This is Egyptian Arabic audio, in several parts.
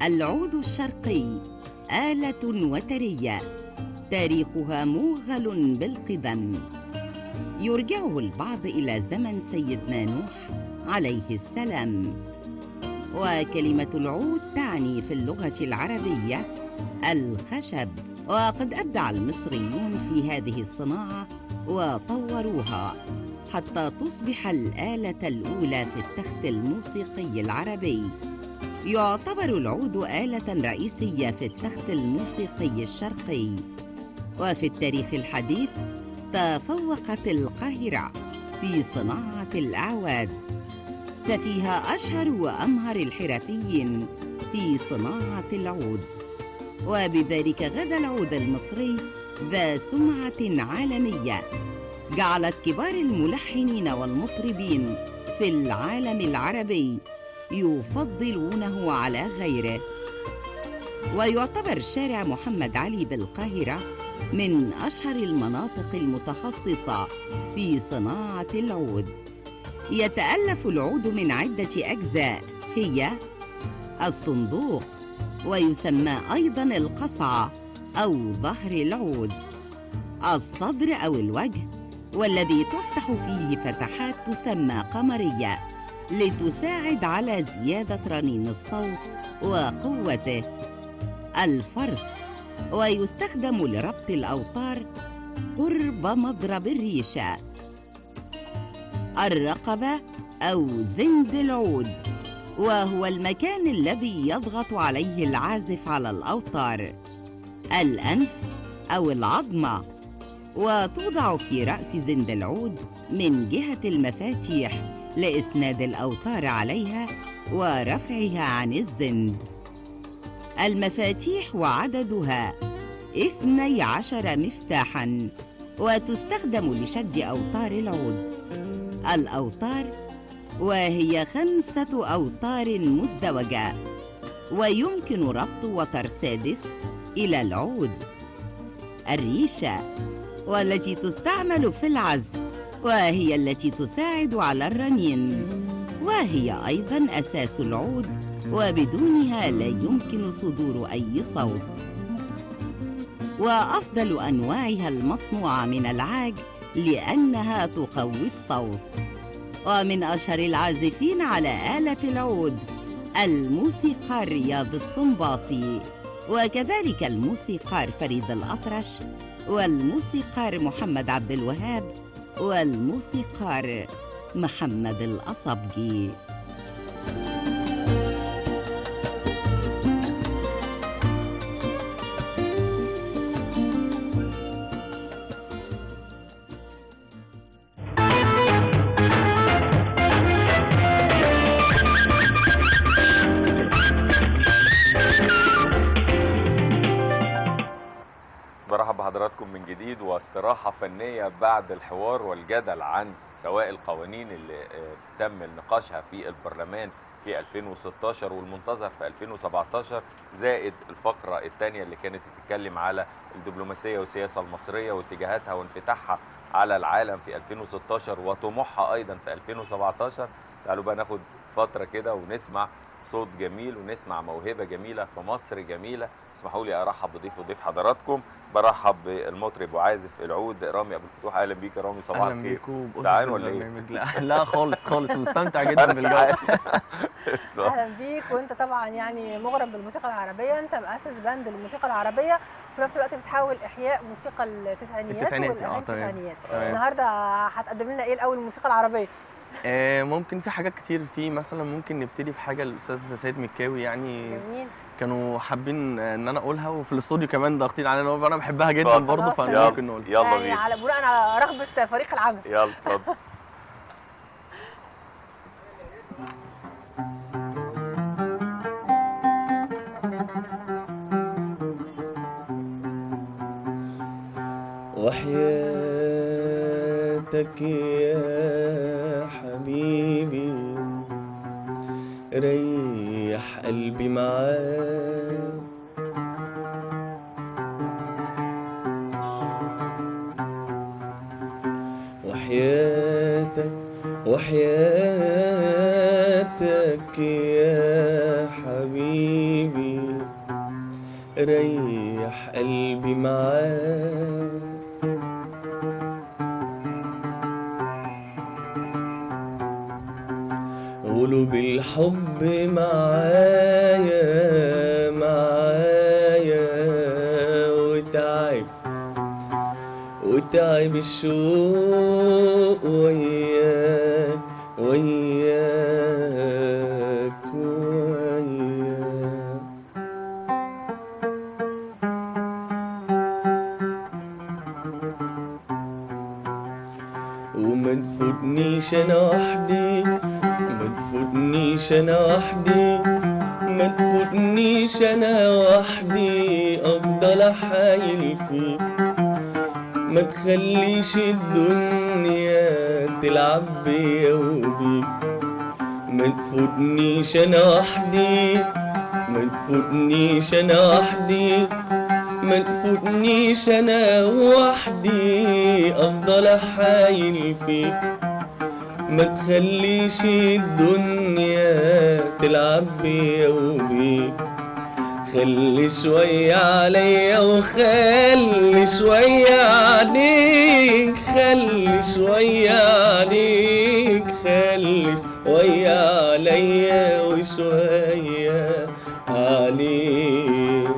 العود الشرقي آلة وترية تاريخها موغل بالقدم يرجعه البعض إلى زمن سيدنا نوح عليه السلام وكلمة العود تعني في اللغة العربية الخشب وقد أبدع المصريون في هذه الصناعة وطوروها حتى تصبح الآلة الأولى في التخت الموسيقي العربي يعتبر العود آلة رئيسية في التخت الموسيقي الشرقي وفي التاريخ الحديث تفوقت القاهرة في صناعة الأعواد ففيها أشهر وأمهر الحرفيين في صناعة العود وبذلك غدا العود المصري ذا سمعة عالمية جعلت كبار الملحنين والمطربين في العالم العربي يفضلونه على غيره ويعتبر شارع محمد علي بالقاهرة من أشهر المناطق المتخصصة في صناعة العود يتألف العود من عدة أجزاء هي الصندوق ويسمى أيضا القصعة أو ظهر العود الصدر أو الوجه والذي تفتح فيه فتحات تسمى قمرية لتساعد على زيادة رنين الصوت وقوته الفرس ويستخدم لربط الأوتار قرب مضرب الريشة الرقبة أو زند العود وهو المكان الذي يضغط عليه العازف على الأوتار الأنف أو العظمة وتوضع في رأس زند العود من جهة المفاتيح لإسناد الأوتار عليها ورفعها عن الزند المفاتيح وعددها اثني عشر مفتاحا وتستخدم لشد أوتار العود الأوتار وهي خمسة أوتار مزدوجة ويمكن ربط وتر سادس إلى العود الريشة والتي تستعمل في العزف وهي التي تساعد على الرنين وهي أيضا أساس العود وبدونها لا يمكن صدور أي صوت وأفضل أنواعها المصنوعة من العاج لأنها تقوي الصوت ومن أشهر العازفين على آلة العود الموسيقار رياض السنباطي وكذلك الموسيقار فريد الأطرش والموسيقار محمد عبد الوهاب والموسيقار محمد الأصبجي برحب بحضراتكم من جديد واستراحة فنية بعد الحوار والجدل عن سواء القوانين اللي آه، تم نقاشها في البرلمان في 2016 والمنتظر في 2017 زائد الفقرة الثانية اللي كانت بتتكلم على الدبلوماسية والسياسة المصرية واتجاهاتها وانفتاحها على العالم في 2016 وطموحها أيضا في 2017 تعالوا بقى ناخد فترة كده ونسمع صوت جميل ونسمع موهبة جميلة في مصر جميلة اسمحوا لي ارحب بضيف وضيف حضراتكم برحب بالمطرب وعازف العود رامي ابو الفتوح اهلا بيك يا رامي صباح اهلا الخير بيكم بأسس سعان ولا ايه؟ البرنامج. لا لا خالص خالص مستمتع جدا أنا بالجو سعان. اهلا بيك وانت طبعا يعني مغرم بالموسيقى العربيه انت مؤسس باند للموسيقى العربيه وفي نفس الوقت بتحاول احياء موسيقى التسعينيات التسعينات، والاغاني آه، تمام. التسعينيات تمام. النهارده هتقدم لنا ايه الاول الموسيقى العربيه آه ممكن في حاجات كتير في مثلا ممكن نبتدي بحاجه الاستاذ سيد مكاوي يعني جميل كانوا حابين آه، ان انا اقولها وفي الاستوديو كمان ضاغطين علينا وانا بحبها جدا اتفضل. برضه خلاص، فممكن نقولها يلا يعني بينا على بناء على رغبه فريق العمل يلا اتفضل وحياتك يا حبيبي ريح قلبي معاك وحياتك وحياتك يا حبيبي ريح قلبي معاك قلوب الحب معايا معايا وتعب وتعب الشوق وياك وياك وياك وما تفوتنيش انا وحدي ما تفوتنيش انا وحدي ما تفوتنيش انا وحدي افضل احايل فيك ما تخليش الدنيا تلعب بيا وبيك ما تفوتنيش انا وحدي ما تفوتنيش انا وحدي ما تفوتنيش انا وحدي افضل احايل فيك ما تخليش الدنيا تلعب بيا وبيك خلي شوية عليا وخلي شوية عليك خلي شوية عليك خلي شوية عليا وشوية عليك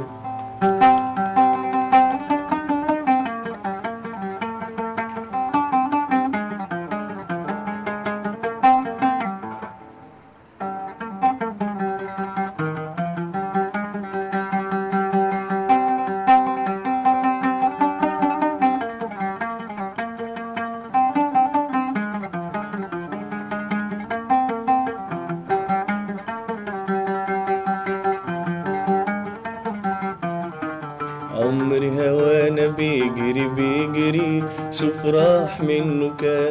عمري هوانا بيجري بيجري شوف راح منه كام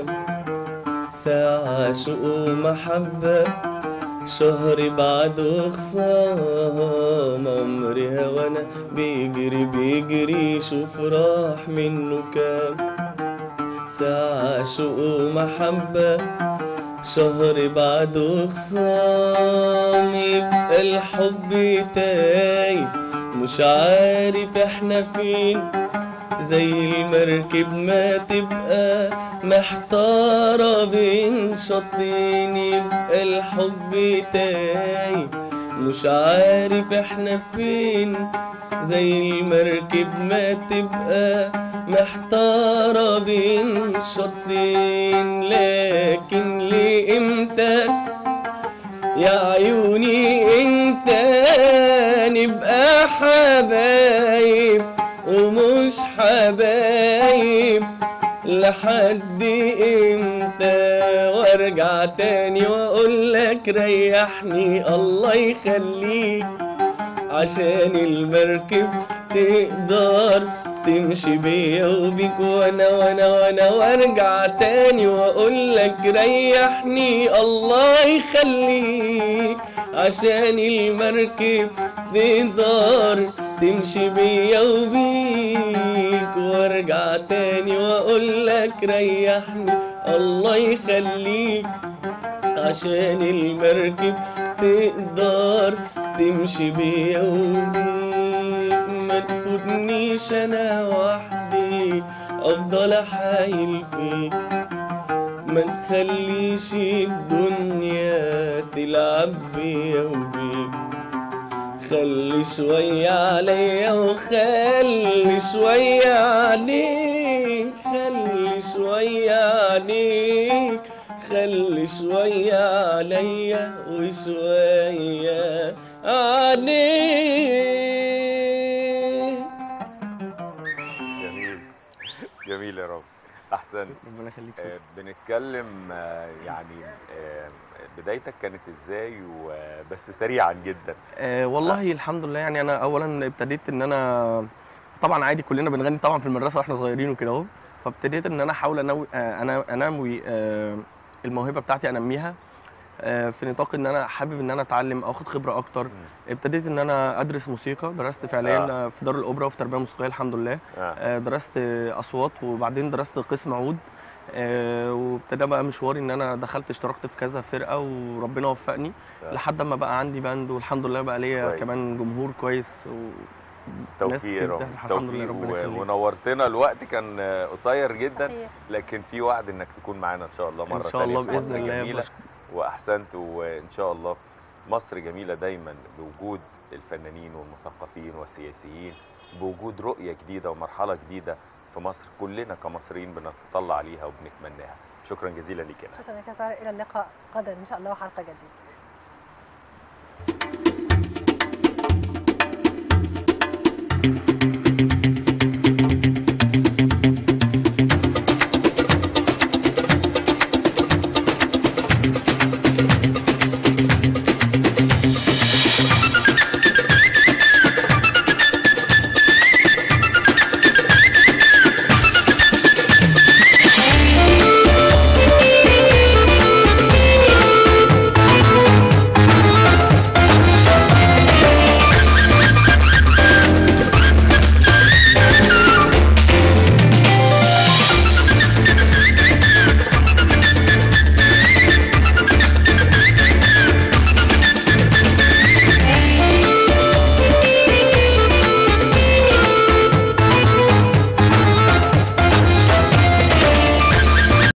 ساعة شوق ومحبة شهر بعده خصام عمري هوانا بيجري بيجري شوف راح منه كام ساعة شوق ومحبة شهر بعده خصام يبقى الحب تايه مش عارف احنا فين زي المركب ما تبقى محتارة بين شطين يبقى الحب تايه مش عارف احنا فين زي المركب ما تبقى محتارة بين شطين لكن لإمتى يا عيوني انت نبقى حبايب ومش حبايب لحد امتى وارجع تاني واقول لك ريحني الله يخليك عشان المركب تقدر تمشي بيا وبيك وانا وانا وانا وارجع تاني واقول لك ريحني الله يخليك عشان المركب تقدر تمشي بيا وبيك وارجع تاني واقول لك ريحني الله يخليك عشان المركب تقدر تمشي بيا وبيك ما تفوتنيش انا وحدي افضل احايل فيك ما تخليش الدنيا تلعب بيا وبيك خلي شوية عليا وخلي شوية عليك خلي شوية عليك خلي شوية عليا وشوية عليك جميل جميل يا رب احسنت ربنا يخليك آه، بنتكلم آه، يعني آه، بدايتك كانت ازاي وبس سريعا جدا آه والله الحمد لله يعني انا اولا ابتديت ان انا طبعا عادي كلنا بنغني طبعا في المدرسه واحنا صغيرين وكده اهو فابتديت ان انا احاول انوي آه انا انمي آه الموهبه بتاعتي انميها آه في نطاق ان انا حابب ان انا اتعلم او اخد خبره اكتر ابتديت ان انا ادرس موسيقى درست فعليا آه. آه. في دار الاوبرا وفي تربيه موسيقيه الحمد لله آه. آه، درست آه، اصوات وبعدين درست قسم عود آه، وابتدى بقى مشواري ان انا دخلت اشتركت في كذا فرقه وربنا وفقني آه. لحد ما بقى عندي باند والحمد لله بقى ليا كويس. كمان جمهور كويس ناس كتير توفيق بتحب الحمد لله توفيق ربنا و- يخليك ونورتنا الوقت كان آه، قصير جدا صحيح. لكن في وعد انك تكون معانا ان شاء الله مره ان شاء الله تانية في باذن مصر الله جميلة. بشكر واحسنت وان شاء الله مصر جميله دايما بوجود الفنانين والمثقفين والسياسيين بوجود رؤيه جديده ومرحله جديده في مصر كلنا كمصريين بنتطلع ليها وبنتمناها شكرا جزيلا ليك يا نهى. شكرا لك يا طارق الى اللقاء غدا ان شاء الله وحلقه جديده